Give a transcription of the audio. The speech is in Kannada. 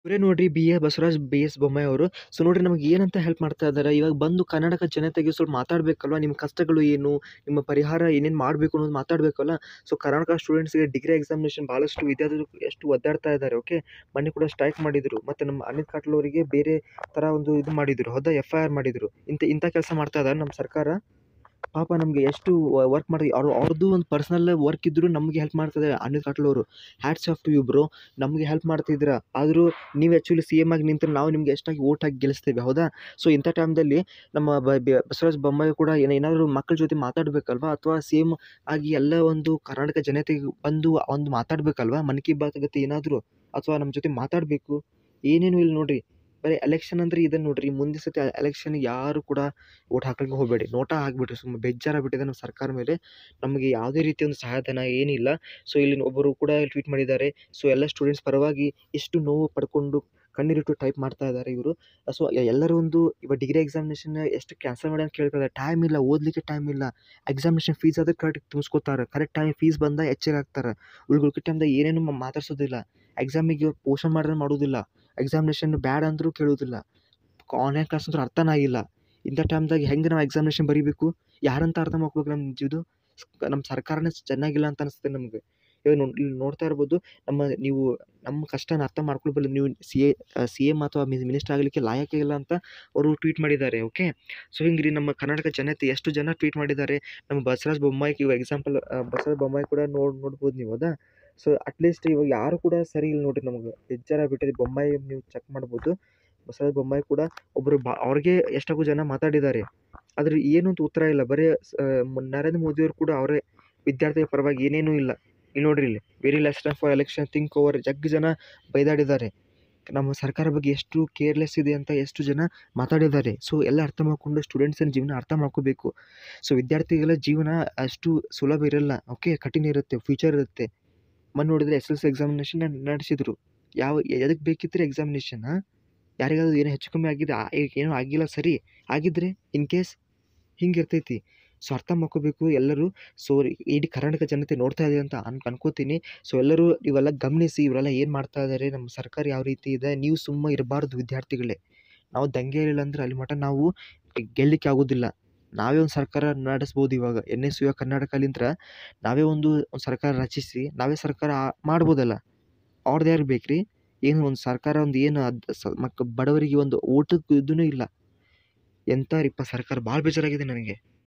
ಇವರೇ ನೋಡ್ರಿ B A Basavaraj B S Bommai ಅವರು ಸೊ ನೋಡ್ರಿ ನಮಗೆ ಏನಂತ ಹೆಲ್ಪ್ ಮಾಡ್ತಾ ಇದ್ದಾರೆ ಇವಾಗ ಬಂದು ಕರ್ನಾಟಕ ಜನತೆಗೆ ಸ್ವಲ್ಪ ಮಾತಾಡಬೇಕಲ್ವ ನಿಮ್ಮ ಕಷ್ಟಗಳು ಏನು ನಿಮ್ಮ ಪರಿಹಾರ ಏನೇನು ಮಾಡಬೇಕು ಅನ್ನೋದು ಮಾತಾಡಬೇಕಲ್ಲ ಸೊ ಕರ್ನಾಟಕ ಸ್ಟೂಡೆಂಟ್ಸ್ಗೆ ಡಿಗ್ರಿ ಎಕ್ಸಾಮಿನೇಷನ್ ಭಾಳಷ್ಟು ವಿದ್ಯಾರ್ಥಿಗಳು ಎಷ್ಟು ಒದ್ದಾಡ್ತಾ ಇದ್ದಾರೆ ಓಕೆ ಮೊನ್ನೆ ಕೂಡ ಸ್ಟ್ರೈಕ್ ಮಾಡಿದರು ಮತ್ತು ನಮ್ಮ ಅನಿಲ್ ಕಾಟ್ಲ್ ಅವರಿಗೆ ಬೇರೆ ಥರ ಒಂದು ಇದು ಮಾಡಿದರು ಹೌದಾ ಎಫ್ ಐ ಆರ್ ಮಾಡಿದರು ಇಂಥ ಇಂಥ ಕೆಲಸ ಮಾಡ್ತಾ ಇದ್ದಾರೆ ನಮ್ಮ ಸರ್ಕಾರ ಪಾಪ ನಮಗೆ ಎಷ್ಟು ವರ್ಕ್ ಮಾಡಿ ಅವ್ರು ಅವ್ರದ್ದು ಒಂದು ಪರ್ಸ್ನಲ್ ವರ್ಕ್ ಇದ್ದರೂ ನಮಗೆ ಹೆಲ್ಪ್ ಮಾಡ್ತಿದ್ದಾರೆ ಅನಿಲ್ ಕಾಟ್ಲ್ ಅವರು hats off to you bro ನಮಗೆ ಹೆಲ್ಪ್ ಮಾಡ್ತಿದ್ದೀರಾ ಆದರೂ ನೀವು ಆ್ಯಕ್ಚುಲಿ ಸಿ ಎಮ್ ಆಗಿ ನಿಂತರೆ ನಾವು ನಿಮ್ಗೆ ಎಷ್ಟಾಗಿ ಓಟ್ ಹಾಕಿ ಗೆಲ್ಲಿಸ್ತೇವೆ ಹೌದಾ ಸೊ ಇಂಥ ಟೈಮ್ದಲ್ಲಿ ನಮ್ಮ ಬ ಬ- ಬಸವರಾಜ ಬೊಮ್ಮಾಯಿ ಕೂಡ ಏನ ಏನಾದರೂ ಮಕ್ಕಳ ಜೊತೆ ಮಾತಾಡಬೇಕಲ್ವಾ ಅಥವಾ ಸಿ ಎಮ್ ಆಗಿ ಎಲ್ಲ ಒಂದು ಕರ್ನಾಟಕ ಜನತೆಗೆ ಬಂದು ಒಂದು ಮಾತಾಡಬೇಕಲ್ವಾ ಮನ್ ಕಿ ಬಾತ್ ಗತಿ ಏನಾದರೂ ಅಥವಾ ನಮ್ಮ ಜೊತೆ ಮಾತಾಡಬೇಕು ಏನೇನು ಇಲ್ಲ ನೋಡ್ರಿ ಬರೀ ಎಲೆಕ್ಷನ್ ಅಂದ್ರೆ ಇದನ್ನು ನೋಡ್ರಿ ಮುಂದೆ ಸತಿ ಎಲೆಕ್ಷನ್ ಯಾರು ಕೂಡ ಓಟ್ ಹಾಕಲಿಕ್ಕೆ ಹೋಗಬೇಡಿ ನೋಟಾ ಹಾಕ್ಬಿಟ್ರಿ ಸುಮ್ಮನೆ ಬೇಜಾರಾಗ್ಬಿಟ್ಟಿದೆ ನಮ್ಮ ಸರ್ಕಾರ ಮೇಲೆ ನಮಗೆ ಯಾವುದೇ ರೀತಿಯ ಒಂದು ಸಹಾಯಧನ ಏನಿಲ್ಲ ಸೊ ಇಲ್ಲಿ ಒಬ್ಬರು ಕೂಡ ಟ್ವೀಟ್ ಮಾಡಿದ್ದಾರೆ ಸೊ ಎಲ್ಲ ಸ್ಟೂಡೆಂಟ್ಸ್ ಪರವಾಗಿ ಎಷ್ಟು ನೋವು ಪಡ್ಕೊಂಡು ಕಣ್ಣೀರಿಟ್ಟು ಟೈಪ್ ಮಾಡ್ತಾ ಇದ್ದಾರೆ ಇವರು ಸೊ ಎಲ್ಲರೂ ಒಂದು ಇವಾಗ ಡಿಗ್ರಿ ಎಕ್ಸಾಮಿನೇಷನ್ ಎಷ್ಟು ಕ್ಯಾನ್ಸಲ್ ಮಾಡಿ ಅಂತ ಕೇಳ್ತಾರೆ ಟೈಮ್ ಇಲ್ಲ ಓದಲಿಕ್ಕೆ ಟೈಮ್ ಇಲ್ಲ ಎಕ್ಸಾಮಿನೇಷನ್ ಫೀಸ್ ಆದ್ರೆ ಕರೆಕ್ಟ್ ತುಂಬಿಸ್ಕೋತಾರೆ ಕರೆಕ್ಟ್ ಟೈಮ್ ಫೀಸ್ ಬಂದ ಎಚ್ಚರ ಆಗ್ತಾರೆ ಉಳ್ಗುಳ್ಕ ಟೈಮ್ದಾಗ ಏನೇನು ಮ- ಮಾತಾಡ್ಸೋದಿಲ್ಲ ಎಕ್ಸಾಮಿಗೆ ಪೋಷನ್ ಮಾಡಿದ್ರೆ ಮಾಡೋದಿಲ್ಲ ಎಕ್ಸಾಮಿನೇಷನ್ ಬ್ಯಾಡ್ ಅಂದರೂ ಕೇಳೋದಿಲ್ಲ ಆನ್ಲೈನ್ ಕ್ಲಾಸ್ ಅಂದ್ರೆ ಅರ್ಥನೇ ಆಗಿಲ್ಲ ಇಂಥ ಟೈಮ್ದಾಗ ಹೆಂಗೆ ನಾವು ಎಕ್ಸಾಮಿನೇಷನ್ ಬರೀಬೇಕು ಯಾರಂತ ಅರ್ಥ ಮಾಡ್ಕೋಬೇಕು ನಮ್ಮ ಇದು ನಮ್ಮ ಸರ್ಕಾರನೇ ಚೆನ್ನಾಗಿಲ್ಲ ಅಂತ ಅನಿಸುತ್ತೆ ನಮಗೆ ಇವಾಗ ನೋಡಿ ಇಲ್ಲಿ ನೋಡ್ತಾ ಇರ್ಬೋದು ನಮ್ಮ ನೀವು ನಮ್ಮ ಕಷ್ಟನ ಅರ್ಥ ಮಾಡ್ಕೊಳ್ಬಲ್ಲ ನೀವು ಸಿ ಎ ಸಿ ಎಮ್ ಅಥವಾ ಮಿನಿಸ್ಟರ್ ಆಗಲಿಕ್ಕೆ ಲಾಯಕ ಇಲ್ಲ ಅಂತ ಅವರು ಟ್ವೀಟ್ ಮಾಡಿದ್ದಾರೆ ಓಕೆ ಸೊ ಹಿಂಗೆ ರೀ ನಮ್ಮ ಕರ್ನಾಟಕ ಜನತೆ ಎಷ್ಟು ಜನ ಟ್ವೀಟ್ ಮಾಡಿದ್ದಾರೆ ನಮ್ಮ ಬಸವರಾಜ ಬೊಮ್ಮಾಯಿ ಇವಾಗ ಎಕ್ಸಾಂಪಲ್ ಬಸವರಾಜ ಬೊಮ್ಮಾಯಿ ಕೂಡ ನೋಡ್ ನೋಡ್ಬೋದು ನೀವು ಹೌದಾ ಸೊ ಅಟ್ಲೀಸ್ಟ್ ಇವಾಗ ಯಾರು ಕೂಡ ಸರಿ ಇಲ್ಲ ನೋಡ್ರಿ ನಮಗೆ ಬೇಜಾರ ಬಿಟ್ಟಿದೆ ಬೊಮ್ಮಾಯಿ ನೀವು ಚೆಕ್ ಮಾಡ್ಬೋದು ಬಸವರಾಜ ಬೊಮ್ಮಾಯಿ ಕೂಡ ಒಬ್ಬರು ಬಾ ಅವ್ರಿಗೆ ಎಷ್ಟಾಗೋ ಜನ ಮಾತಾಡಿದ್ದಾರೆ ಆದರೆ ಏನು ಅಂತ ಉತ್ತರ ಇಲ್ಲ ಬರೀ ಸ- ಮ- ನರೇಂದ್ರ ಮೋದಿಯವರು ಕೂಡ ಅವರೇ ವಿದ್ಯಾರ್ಥಿಗಳ ಪರವಾಗಿ ಏನೇನೂ ಇಲ್ಲ ಇಲ್ಲಿ ನೋಡ್ರಿ ಇಲ್ಲಿ very less time for election think over ಜಗ್ ಜನ ಬೈದಾಡಿದ್ದಾರೆ ನಮ್ಮ ಸರ್ಕಾರ ಬಗ್ಗೆ ಎಷ್ಟು ಕೇರ್ಲೆಸ್ ಇದೆ ಅಂತ ಎಷ್ಟು ಜನ ಮಾತಾಡಿದ್ದಾರೆ ಸೊ ಎಲ್ಲ ಅರ್ಥ ಮಾಡ್ಕೊಂಡು ಸ್ಟೂಡೆಂಟ್ಸಿನ ಜೀವನ ಅರ್ಥ ಮಾಡ್ಕೋಬೇಕು ಸೊ ವಿದ್ಯಾರ್ಥಿಗಳ ಜೀವನ ಅಷ್ಟು ಸುಲಭ ಇರಲ್ಲ ಓಕೆ ಕಠಿಣ ಇರುತ್ತೆ ಫ್ಯೂಚರ್ ಇರುತ್ತೆ ಮೊನ್ನೆ ನೋಡಿದ್ರೆ ಎಸ್ ಎಲ್ ಸಿ ಎಕ್ಸಾಮಿನೇಷನ್ ನಡೆಸಿದ್ರು ಯಾವ ಎದಕ್ಕೆ ಬೇಕಿತ್ತು ಎಕ್ಸಾಮಿನೇಷನ್ ಯಾರಿಗಾದ್ರೂ ಏನೋ ಹೆಚ್ಚು ಕಮ್ಮಿ ಆಗಿದೆ ಆ- ಈಗ ಏನೂ ಆಗಿಲ್ಲ ಸರಿ ಆಗಿದ್ರೆ ಇನ್ ಕೇಸ್ ಹಿಂಗೆ ಇರ್ತೈತಿ ಸೊ ಅರ್ಥ ಮಾಡ್ಕೋಬೇಕು ಎಲ್ಲರೂ ಸೊ ಇಡೀ ಕರ್ನಾಟಕ ಜನತೆ ನೋಡ್ತಾ ಇದೆ ಅಂತ ಅನ್ ಅನ್ಕೋತೀನಿ ಸೊ ಎಲ್ಲರೂ ಇವೆಲ್ಲ ಗಮನಿಸಿ ಇವರೆಲ್ಲ ಏನು ಮಾಡ್ತಾ ಇದ್ದಾರೆ ನಮ್ಮ ಸರ್ಕಾರ ಯಾವ ರೀತಿ ಇದೆ ನೀವು ಸುಮ್ಮ ಇರಬಾರ್ದು ವಿದ್ಯಾರ್ಥಿಗಳೇ ನಾವು ದಂಗೆ ಇರಲಿಲ್ಲ ಅಂದ್ರೆ ಅಲ್ಲಿ ಮಟ್ಟ ನಾವು ಗೆಲ್ಲಲಿಕ್ಕೆ ಆಗೋದಿಲ್ಲ ನಾವೇ ಒಂದು ಸರ್ಕಾರ ನಡೆಸ್ಬೋದು ಇವಾಗ ಎನ್ ಎಸ್ ಯು ಕರ್ನಾಟಕಲಿಂತ್ರ ನಾವೇ ಒಂದು ಒಂದು ಸರ್ಕಾರ ರಚಿಸಿ ನಾವೇ ಸರ್ಕಾರ ಆ- ಮಾಡ್ಬೋದಲ್ಲ ಅವ್ರದ್ದು ಯಾರು ಬೇಕು ರೀ ಏನು ಒಂದು ಸರ್ಕಾರ ಒಂದು ಏನು ಅದು ಸ ಮಕ್ ಬಡವರಿಗೆ ಒಂದು ಊಟಕ್ಕೆ ಇದೂ ಇಲ್ಲ ಎಂಥ ರೀಪ್ಪ ಸರ್ಕಾರ ಭಾಳ ಬೇಜಾರಾಗಿದೆ ನನಗೆ